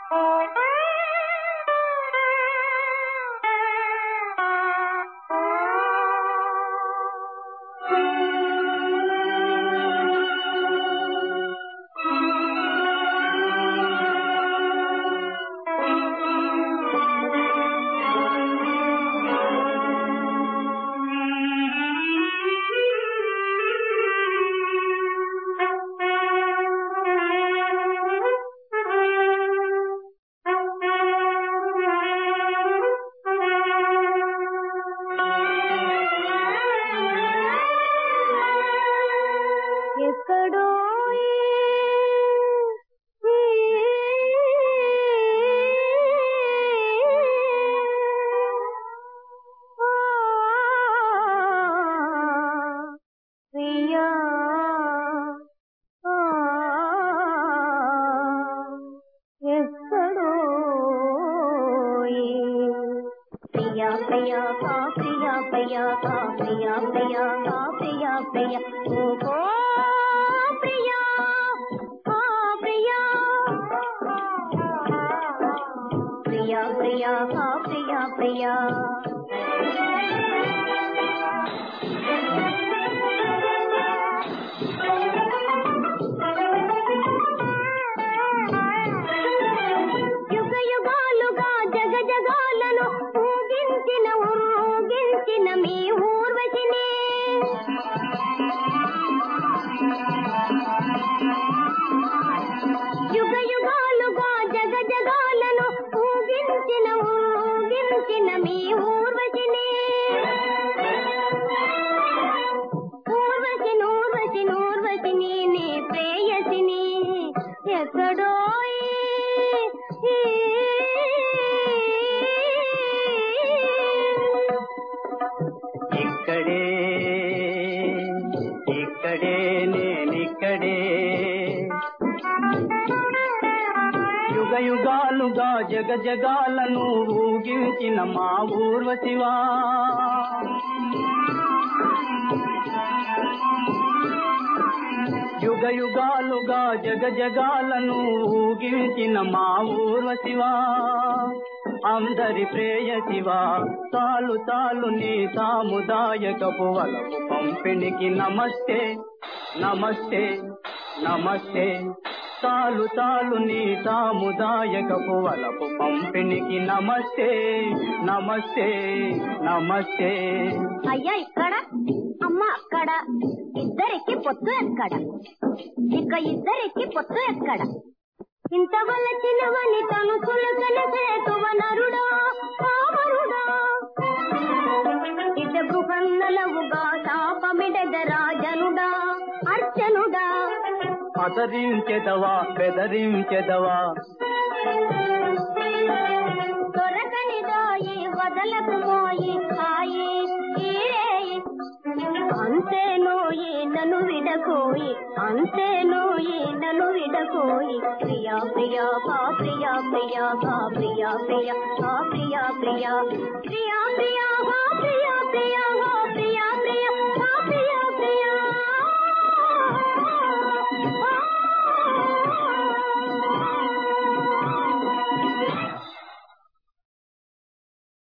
ఎక్కడో ప్రియా ఎక్కడో ప్రియా ప్రియా కా ప్రియా ప్రియా కా ప్రియా ప్రియా కా ప్రియా ప్రియా ఓ ప్రియా కా ప్రియా ప్రియా ప్రియా కా ప్రియా ప్రియా యుగ యుగాలుగా జగ జగాలను ఊగించిన ఊగించిన మీ ఊర్వశిని యుగ యుగాలుగా జగ జగాలను ఊగించిన ఊగించిన మీ ఊర్వశిని ఊర్వశి నూర్వశి నూర్వశిని నీ ప్రేయసిని ఎక్కడో ఈ- ఇక్కడే ఇక్కడే నేనిక్కడే యుగ యుగాలుగా జగ జగాలను ఊగించిన మా ఊర్వశివా యుగ యుగాలుగా జగ జగాలను ఊగించిన మా ఊర్వశివా అందరి ప్రేయసివా తాలు తాలు నీ సాముదాయకపు వలపు పంపిణీకి నమస్తే నమస్తే నమస్తే తాలు తాలు నీ సాముదాయకపు వలపు పంపిణీకి నమస్తే నమస్తే నమస్తే అయ్యా ఇక్కడ అమ్మ అక్కడ ఇద్దరికి పొత్తు ఎక్కడ ఇక ఇద్దరికి పొత్తు ఎక్కడ ఇంత వలచినవని తను సులకన సేతువ నరుడా పామరుడా ఇదకు కన్నలవుగా శాపమిడగరా జనుడా అర్చనుడా అదరించెదవా బెదరించెదవా దొరకనిదోయి వదలకు మోయి హాయి ఈరేయి అంతే నోయి నన్ను విడకోయి అంతే నోయి నన్ను విడకోయి ప్రియా ప్రియా పా ప్రియా ప్రియా పా ప్రియా ప్రియా పా ప్రియా ప్రియా ప్రియా ప్రియా పా ప్రియా ప్రియా పా ప్రియా